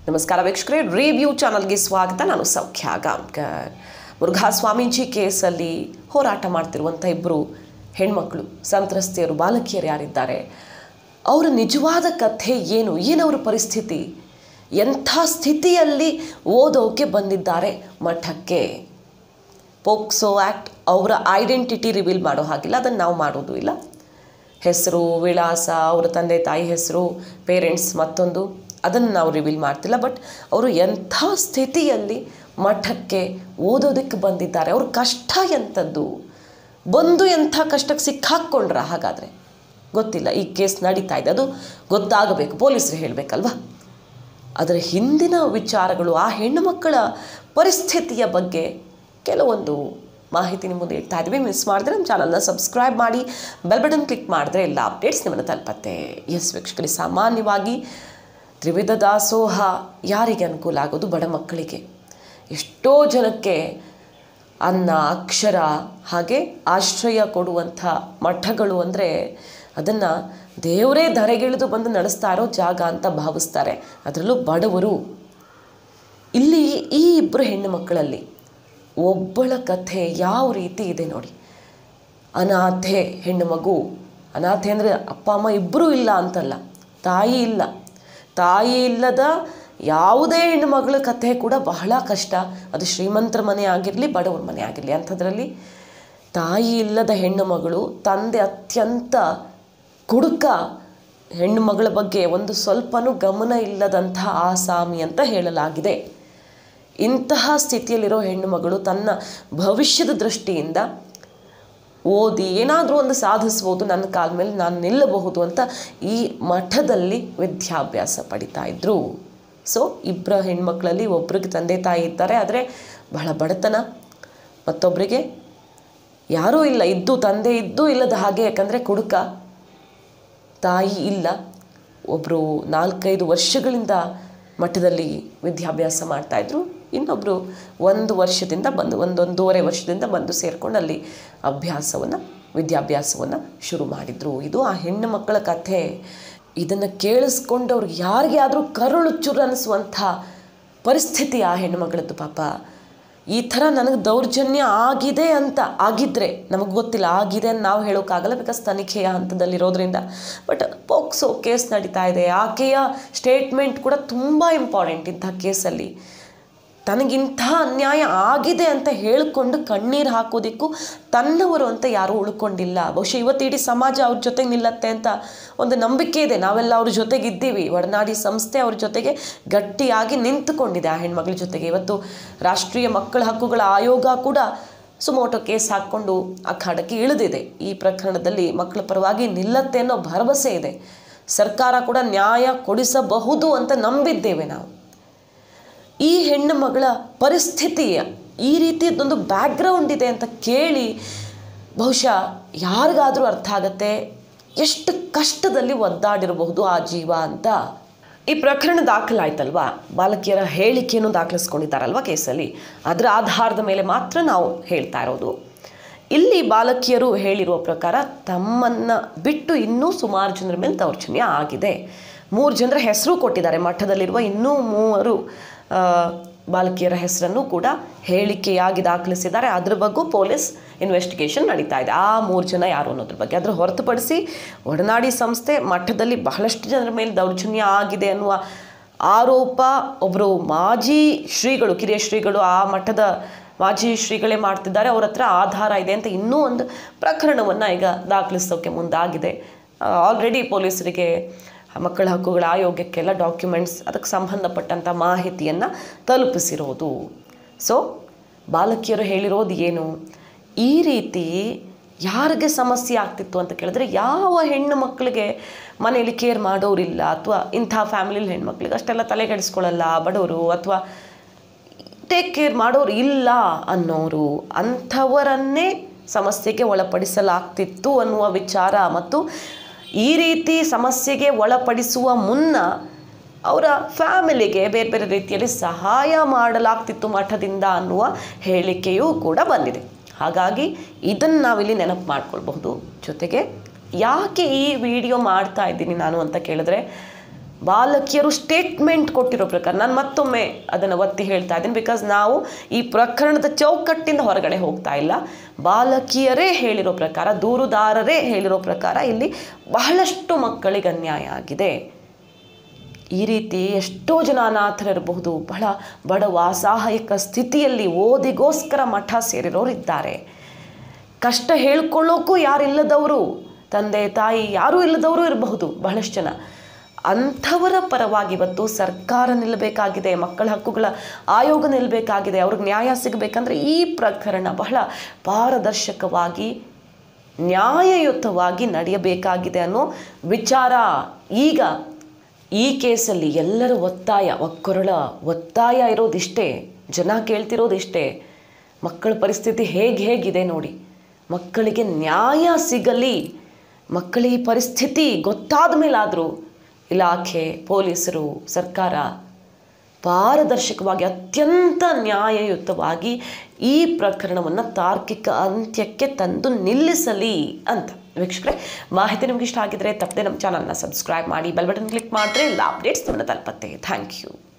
ನಮಸ್ಕಾರ ವೀಕ್ಷಕರೇ ರಿವ್ಯೂ ಚಾನಲ್ಗೆ ಸ್ವಾಗತ ನಾನು ಸೌಖ್ಯ ಗಾಂವ್ಕರ್ ಮುರುಘಾ ಸ್ವಾಮೀಜಿ ಕೇಸಲ್ಲಿ ಹೋರಾಟ ಮಾಡ್ತಿರುವಂಥ ಇಬ್ಬರು ಹೆಣ್ಮಕ್ಳು ಸಂತ್ರಸ್ತೆಯರು ಬಾಲಕಿಯರು ಯಾರಿದ್ದಾರೆ ಅವರ ನಿಜವಾದ ಕಥೆ ಏನು ಏನವರ ಪರಿಸ್ಥಿತಿ ಎಂಥ ಸ್ಥಿತಿಯಲ್ಲಿ ಓದೋಕೆ ಬಂದಿದ್ದಾರೆ ಮಠಕ್ಕೆ ಪೋಕ್ಸೋ ಆ್ಯಕ್ಟ್ ಅವರ ಐಡೆಂಟಿಟಿ ರಿವೀಲ್ ಮಾಡೋ ಹಾಗಿಲ್ಲ ಅದನ್ನು ನಾವು ಮಾಡೋದು ಇಲ್ಲ ಹೆಸರು ವಿಳಾಸ ಅವರ ತಂದೆ ತಾಯಿ ಹೆಸರು ಪೇರೆಂಟ್ಸ್ ಮತ್ತೊಂದು ಅದನ್ನು ನಾವು ರಿವೀಲ್ ಮಾಡ್ತಿಲ್ಲ ಬಟ್ ಅವರು ಎಂಥ ಸ್ಥಿತಿಯಲ್ಲಿ ಮಠಕ್ಕೆ ಓದೋದಕ್ಕೆ ಬಂದಿದ್ದಾರೆ ಅವ್ರ ಕಷ್ಟ ಎಂಥದ್ದು ಬಂದು ಎಂಥ ಕಷ್ಟಕ್ಕೆ ಸಿಕ್ಕಾಕ್ಕೊಂಡ್ರ ಹಾಗಾದರೆ ಗೊತ್ತಿಲ್ಲ ಈ ಕೇಸ್ ನಡೀತಾ ಇದೆ ಅದು ಗೊತ್ತಾಗಬೇಕು ಪೊಲೀಸರು ಹೇಳಬೇಕಲ್ವಾ ಅದರ ಹಿಂದಿನ ವಿಚಾರಗಳು ಆ ಹೆಣ್ಣು ಮಕ್ಕಳ ಪರಿಸ್ಥಿತಿಯ ಬಗ್ಗೆ ಕೆಲವೊಂದು ಮಾಹಿತಿ ನಿಮ್ಮ ಮುಂದೆ ಇಡ್ತಾ ಇದ್ದೀವಿ ಮಿಸ್ ಮಾಡಿದ್ರೆ ನಮ್ಮ ಚಾನಲ್ನ ಸಬ್ಸ್ಕ್ರೈಬ್ ಮಾಡಿ ಬೆಲ್ ಬಟನ್ ಕ್ಲಿಕ್ ಮಾಡಿದ್ರೆ ಎಲ್ಲ ಅಪ್ಡೇಟ್ಸ್ ನಿಮ್ಮನ್ನು ತಲುಪತ್ತೆ ಎಸ್ ವೀಕ್ಷಕರಿಗೆ ಸಾಮಾನ್ಯವಾಗಿ ತ್ರಿವಿಧ ದಾಸೋಹ ಯಾರಿಗೆ ಅನುಕೂಲ ಆಗೋದು ಬಡ ಮಕ್ಕಳಿಗೆ ಎಷ್ಟೋ ಜನಕ್ಕೆ ಅನ್ನ ಅಕ್ಷರ ಹಾಗೆ ಆಶ್ರಯ ಕೊಡುವಂಥ ಮಠಗಳು ಅಂದರೆ ಅದನ್ನು ದೇವರೇ ಧರೆಗಿಳಿದು ಬಂದು ನಡೆಸ್ತಾ ಇರೋ ಜಾಗ ಅಂತ ಭಾವಿಸ್ತಾರೆ ಅದರಲ್ಲೂ ಬಡವರು ಇಲ್ಲಿ ಈ ಇಬ್ಬರು ಹೆಣ್ಣು ಮಕ್ಕಳಲ್ಲಿ ಒಬ್ಬಳ ಕಥೆ ಯಾವ ರೀತಿ ಇದೆ ನೋಡಿ ಅನಾಥೆ ಹೆಣ್ಣು ಮಗು ಅನಾಥೆ ಅಂದರೆ ಅಪ್ಪ ಅಮ್ಮ ಇಬ್ಬರೂ ಇಲ್ಲ ಅಂತಲ್ಲ ತಾಯಿ ಇಲ್ಲ ತಾಯಿ ಇಲ್ಲದ ಯಾವುದೇ ಹೆಣ್ಣು ಮಗಳ ಕಥೆ ಕೂಡ ಬಹಳ ಕಷ್ಟ ಅದು ಶ್ರೀಮಂತರ ಮನೆ ಆಗಿರಲಿ ಬಡವ್ರ ಮನೆ ಆಗಿರಲಿ ಅಂಥದ್ರಲ್ಲಿ ತಾಯಿ ಇಲ್ಲದ ಹೆಣ್ಣು ಮಗಳು ತಂದೆ ಅತ್ಯಂತ ಕುಡುಕ ಹೆಣ್ಣು ಮಗಳ ಬಗ್ಗೆ ಒಂದು ಸ್ವಲ್ಪನೂ ಗಮನ ಇಲ್ಲದಂತಹ ಆಸಾಮಿ ಅಂತ ಹೇಳಲಾಗಿದೆ ಇಂತಹ ಸ್ಥಿತಿಯಲ್ಲಿರೋ ಹೆಣ್ಣು ಮಗಳು ತನ್ನ ಭವಿಷ್ಯದ ದೃಷ್ಟಿಯಿಂದ ಓದಿ ಏನಾದರೂ ಒಂದು ಸಾಧಿಸ್ಬೋದು ನನ್ನ ಕಾಲ ಮೇಲೆ ನಾನು ನಿಲ್ಲಬಹುದು ಅಂತ ಈ ಮಠದಲ್ಲಿ ವಿದ್ಯಾಭ್ಯಾಸ ಪಡಿತಾ ಇದ್ರು ಸೊ ಇಬ್ಬರ ಹೆಣ್ಮಕ್ಳಲ್ಲಿ ಒಬ್ರಿಗೆ ತಂದೆ ತಾಯಿ ಇದ್ದಾರೆ ಆದರೆ ಬಹಳ ಬಡತನ ಮತ್ತೊಬ್ಬರಿಗೆ ಯಾರೂ ಇಲ್ಲ ಇದ್ದು ತಂದೆ ಇದ್ದು ಇಲ್ಲದ ಹಾಗೆ ಯಾಕಂದರೆ ಕುಡುಕ ತಾಯಿ ಇಲ್ಲ ಒಬ್ಬರು ನಾಲ್ಕೈದು ವರ್ಷಗಳಿಂದ ಮಠದಲ್ಲಿ ವಿದ್ಯಾಭ್ಯಾಸ ಮಾಡ್ತಾಯಿದ್ರು ಇನ್ನೊಬ್ಬರು ಒಂದು ವರ್ಷದಿಂದ ಬಂದು ಒಂದೊಂದೂವರೆ ವರ್ಷದಿಂದ ಬಂದು ಸೇರಿಕೊಂಡು ಅಲ್ಲಿ ಅಭ್ಯಾಸವನ್ನು ವಿದ್ಯಾಭ್ಯಾಸವನ್ನು ಶುರು ಮಾಡಿದರು ಇದು ಆ ಹೆಣ್ಣು ಮಕ್ಕಳ ಕಥೆ ಇದನ್ನು ಕೇಳಿಸ್ಕೊಂಡವ್ರಿಗೆ ಯಾರಿಗೆ ಆದರೂ ಕರುಳು ಚುರು ಅನ್ನಿಸುವಂಥ ಪರಿಸ್ಥಿತಿ ಆ ಹೆಣ್ಣುಮಗಳದ್ದು ಪಾಪ ಈ ಥರ ನನಗೆ ದೌರ್ಜನ್ಯ ಆಗಿದೆ ಅಂತ ಆಗಿದ್ದರೆ ನಮಗೆ ಗೊತ್ತಿಲ್ಲ ಆಗಿದೆ ಅಂತ ನಾವು ಹೇಳೋಕ್ಕಾಗಲ್ಲ ಬಿಕಾಸ್ ತನಿಖೆಯ ಹಂತದಲ್ಲಿರೋದ್ರಿಂದ ಬಟ್ ಪೋಕ್ಸೋ ಕೇಸ್ ನಡೀತಾ ಇದೆ ಆಕೆಯ ಸ್ಟೇಟ್ಮೆಂಟ್ ಕೂಡ ತುಂಬ ಇಂಪಾರ್ಟೆಂಟ್ ಇಂಥ ಕೇಸಲ್ಲಿ ತನಗಿಂಥ ಅನ್ಯಾಯ ಆಗಿದೆ ಅಂತ ಹೇಳಿಕೊಂಡು ಕಣ್ಣೀರು ಹಾಕೋದಿಕ್ಕೂ ತನ್ನವರು ಅಂತ ಯಾರೂ ಉಳ್ಕೊಂಡಿಲ್ಲ ಬಹುಶಃ ಇವತ್ತು ಇಡೀ ಸಮಾಜ ಅವ್ರ ಜೊತೆಗೆ ನಿಲ್ಲತ್ತೆ ಅಂತ ಒಂದು ನಂಬಿಕೆ ಇದೆ ನಾವೆಲ್ಲ ಅವ್ರ ಜೊತೆಗೆ ಇದ್ದೀವಿ ಒಡನಾಡಿ ಸಂಸ್ಥೆ ಅವ್ರ ಜೊತೆಗೆ ಗಟ್ಟಿಯಾಗಿ ನಿಂತುಕೊಂಡಿದೆ ಆ ಹೆಣ್ಮಕ್ಳ ಜೊತೆಗೆ ಇವತ್ತು ರಾಷ್ಟ್ರೀಯ ಮಕ್ಕಳ ಹಕ್ಕುಗಳ ಆಯೋಗ ಕೂಡ ಸುಮೋಟೋ ಕೇಸ್ ಹಾಕ್ಕೊಂಡು ಅಖಾಡಕ್ಕೆ ಇಳಿದಿದೆ ಈ ಪ್ರಕರಣದಲ್ಲಿ ಮಕ್ಕಳ ಪರವಾಗಿ ನಿಲ್ಲತ್ತೆ ಅನ್ನೋ ಭರವಸೆ ಇದೆ ಸರ್ಕಾರ ಕೂಡ ನ್ಯಾಯ ಕೊಡಿಸಬಹುದು ಅಂತ ನಂಬಿದ್ದೇವೆ ನಾವು ಈ ಹೆಣ್ಣು ಮಗಳ ಪರಿಸ್ಥಿತಿ ಈ ರೀತಿಯದೊಂದು ಬ್ಯಾಕ್ಗ್ರೌಂಡ್ ಇದೆ ಅಂತ ಕೇಳಿ ಬಹುಶಃ ಯಾರಿಗಾದರೂ ಅರ್ಥ ಆಗತ್ತೆ ಎಷ್ಟು ಕಷ್ಟದಲ್ಲಿ ಒದ್ದಾಡಿರಬಹುದು ಆ ಜೀವ ಅಂತ ಈ ಪ್ರಕರಣ ದಾಖಲಾಯ್ತಲ್ವಾ ಬಾಲಕಿಯರ ಹೇಳಿಕೆಯನ್ನು ದಾಖಲಿಸ್ಕೊಂಡಿದ್ದಾರಲ್ವ ಕೇಸಲ್ಲಿ ಅದರ ಆಧಾರದ ಮೇಲೆ ಮಾತ್ರ ನಾವು ಹೇಳ್ತಾ ಇರೋದು ಇಲ್ಲಿ ಬಾಲಕಿಯರು ಹೇಳಿರುವ ಪ್ರಕಾರ ತಮ್ಮನ್ನು ಬಿಟ್ಟು ಇನ್ನೂ ಸುಮಾರು ಜನರ ಮೇಲೆ ದೌರ್ಜನ್ಯ ಆಗಿದೆ ಮೂರು ಜನರ ಹೆಸರು ಕೊಟ್ಟಿದ್ದಾರೆ ಮಠದಲ್ಲಿರುವ ಇನ್ನೂ ಮೂವರು ಬಾಲಕಿಯರ ಹೆಸರನ್ನು ಕೂಡ ಹೇಳಿಕೆಯಾಗಿ ದಾಖಲಿಸಿದ್ದಾರೆ ಅದ್ರ ಬಗ್ಗೆ ಪೊಲೀಸ್ ಇನ್ವೆಸ್ಟಿಗೇಷನ್ ನಡೀತಾ ಇದೆ ಆ ಮೂರು ಜನ ಯಾರು ಅನ್ನೋದ್ರ ಬಗ್ಗೆ ಅದರ ಹೊರತುಪಡಿಸಿ ಒಡನಾಡಿ ಸಂಸ್ಥೆ ಮಠದಲ್ಲಿ ಬಹಳಷ್ಟು ಜನರ ಮೇಲೆ ದೌರ್ಜನ್ಯ ಆಗಿದೆ ಅನ್ನುವ ಆರೋಪ ಒಬ್ಬರು ಮಾಜಿ ಶ್ರೀಗಳು ಕಿರಿಯ ಶ್ರೀಗಳು ಆ ಮಠದ ಮಾಜಿ ಶ್ರೀಗಳೇ ಮಾಡ್ತಿದ್ದಾರೆ ಅವ್ರ ಹತ್ರ ಆಧಾರ ಇದೆ ಅಂತ ಇನ್ನೂ ಒಂದು ಪ್ರಕರಣವನ್ನು ಈಗ ದಾಖಲಿಸೋಕ್ಕೆ ಮುಂದಾಗಿದೆ ಆಲ್ರೆಡಿ ಪೊಲೀಸರಿಗೆ ಮಕ್ಕಳ ಹಕ್ಕುಗಳ ಆಯೋಗಕ್ಕೆಲ್ಲ ಡಾಕ್ಯುಮೆಂಟ್ಸ್ ಅದಕ್ಕೆ ಸಂಬಂಧಪಟ್ಟಂಥ ಮಾಹಿತಿಯನ್ನು ತಲುಪಿಸಿರೋದು ಸೊ ಬಾಲಕಿಯರು ಹೇಳಿರೋದು ಏನು ಈ ರೀತಿ ಯಾರಿಗೆ ಸಮಸ್ಯೆ ಆಗ್ತಿತ್ತು ಅಂತ ಕೇಳಿದ್ರೆ ಯಾವ ಹೆಣ್ಣು ಮಕ್ಕಳಿಗೆ ಮನೇಲಿ ಕೇರ್ ಮಾಡೋರಿಲ್ಲ ಅಥವಾ ಇಂಥ ಫ್ಯಾಮಿಲಿಲಿ ಹೆಣ್ಮಕ್ಳಿಗೆ ಅಷ್ಟೆಲ್ಲ ತಲೆ ಕೆಡಿಸ್ಕೊಳ್ಳಲ್ಲ ಬಡವರು ಅಥವಾ ಟೇಕ್ ಕೇರ್ ಮಾಡೋರು ಇಲ್ಲ ಅನ್ನೋರು ಅಂಥವರನ್ನೇ ಸಮಸ್ಯೆಗೆ ಒಳಪಡಿಸಲಾಗ್ತಿತ್ತು ಅನ್ನುವ ವಿಚಾರ ಮತ್ತು ಈ ರೀತಿ ಸಮಸ್ಯೆಗೆ ಒಳಪಡಿಸುವ ಮುನ್ನ ಅವರ ಫ್ಯಾಮಿಲಿಗೆ ಬೇರೆ ಬೇರೆ ರೀತಿಯಲ್ಲಿ ಸಹಾಯ ಮಾಡಲಾಗ್ತಿತ್ತು ಮಠದಿಂದ ಅನ್ನುವ ಹೇಳಿಕೆಯೂ ಕೂಡ ಬಂದಿದೆ ಹಾಗಾಗಿ ಇದನ್ನು ನಾವಿಲ್ಲಿ ನೆನಪು ಮಾಡ್ಕೊಳ್ಬಹುದು ಜೊತೆಗೆ ಯಾಕೆ ಈ ವಿಡಿಯೋ ಮಾಡ್ತಾ ಇದ್ದೀನಿ ನಾನು ಅಂತ ಕೇಳಿದ್ರೆ ಬಾಲಕಿಯರು ಸ್ಟೇಟ್ಮೆಂಟ್ ಕೊಟ್ಟಿರೋ ಪ್ರಕಾರ ನಾನು ಮತ್ತೊಮ್ಮೆ ಅದನ್ನು ಒತ್ತಿ ಹೇಳ್ತಾ ಇದ್ದೀನಿ ಬಿಕಾಸ್ ನಾವು ಈ ಪ್ರಕರಣದ ಚೌಕಟ್ಟಿಂದ ಹೊರಗಡೆ ಹೋಗ್ತಾ ಇಲ್ಲ ಬಾಲಕಿಯರೇ ಹೇಳಿರೋ ಪ್ರಕಾರ ದೂರುದಾರರೇ ಹೇಳಿರೋ ಪ್ರಕಾರ ಇಲ್ಲಿ ಬಹಳಷ್ಟು ಮಕ್ಕಳಿಗೆ ಅನ್ಯಾಯ ಆಗಿದೆ ಈ ರೀತಿ ಎಷ್ಟೋ ಜನ ಅನಾಥರಿರಬಹುದು ಬಹಳ ಬಡವ ಅಸಹಾಯಕ ಸ್ಥಿತಿಯಲ್ಲಿ ಓದಿಗೋಸ್ಕರ ಮಠ ಸೇರಿರೋರು ಇದ್ದಾರೆ ಕಷ್ಟ ಹೇಳ್ಕೊಳ್ಳೋಕ್ಕೂ ಯಾರಿಲ್ಲದವರು ತಂದೆ ತಾಯಿ ಯಾರೂ ಇಲ್ಲದವರು ಇರಬಹುದು ಬಹಳಷ್ಟು ಜನ ಅಂಥವರ ಪರವಾಗಿ ಇವತ್ತು ಸರ್ಕಾರ ನಿಲ್ಲಬೇಕಾಗಿದೆ ಮಕ್ಕಳ ಹಕ್ಕುಗಳ ಆಯೋಗ ನಿಲ್ಲಬೇಕಾಗಿದೆ ಅವ್ರಿಗೆ ನ್ಯಾಯ ಸಿಗಬೇಕಂದ್ರೆ ಈ ಪ್ರಕರಣ ಬಹಳ ಪಾರದರ್ಶಕವಾಗಿ ನ್ಯಾಯಯುತವಾಗಿ ನಡೆಯಬೇಕಾಗಿದೆ ಅನ್ನೋ ವಿಚಾರ ಈಗ ಈ ಕೇಸಲ್ಲಿ ಎಲ್ಲರ ಒತ್ತಾಯ ಒಕ್ಕೊರಳ ಒತ್ತಾಯ ಇರೋದಿಷ್ಟೇ ಜನ ಕೇಳ್ತಿರೋದಿಷ್ಟೇ ಮಕ್ಕಳ ಪರಿಸ್ಥಿತಿ ಹೇಗೆ ಹೇಗಿದೆ ನೋಡಿ ಮಕ್ಕಳಿಗೆ ನ್ಯಾಯ ಸಿಗಲಿ ಮಕ್ಕಳ ಈ ಪರಿಸ್ಥಿತಿ ಗೊತ್ತಾದ ಮೇಲಾದರೂ ಇಲಾಖೆ ಪೊಲೀಸರು ಸರ್ಕಾರ ಪಾರದರ್ಶಕವಾಗಿ ಅತ್ಯಂತ ನ್ಯಾಯಯುತವಾಗಿ ಈ ಪ್ರಕರಣವನ್ನು ತಾರ್ಕಿಕ ಅಂತ್ಯಕ್ಕೆ ತಂದು ನಿಲ್ಲಿಸಲಿ ಅಂತ ವೀಕ್ಷಕರೇ ಮಾಹಿತಿ ನಿಮ್ಗೆ ಇಷ್ಟ ಆಗಿದ್ರೆ ತಪ್ಪದೆ ನಮ್ಮ ಚಾನಲ್ನ ಸಬ್ಸ್ಕ್ರೈಬ್ ಮಾಡಿ ಬೆಲ್ ಬಟನ್ ಕ್ಲಿಕ್ ಮಾಡಿದ್ರೆ ಎಲ್ಲ ಅಪ್ಡೇಟ್ಸ್ ನಿಮ್ಮನ್ನ ತಲುಪತ್ತೆ ಥ್ಯಾಂಕ್ ಯು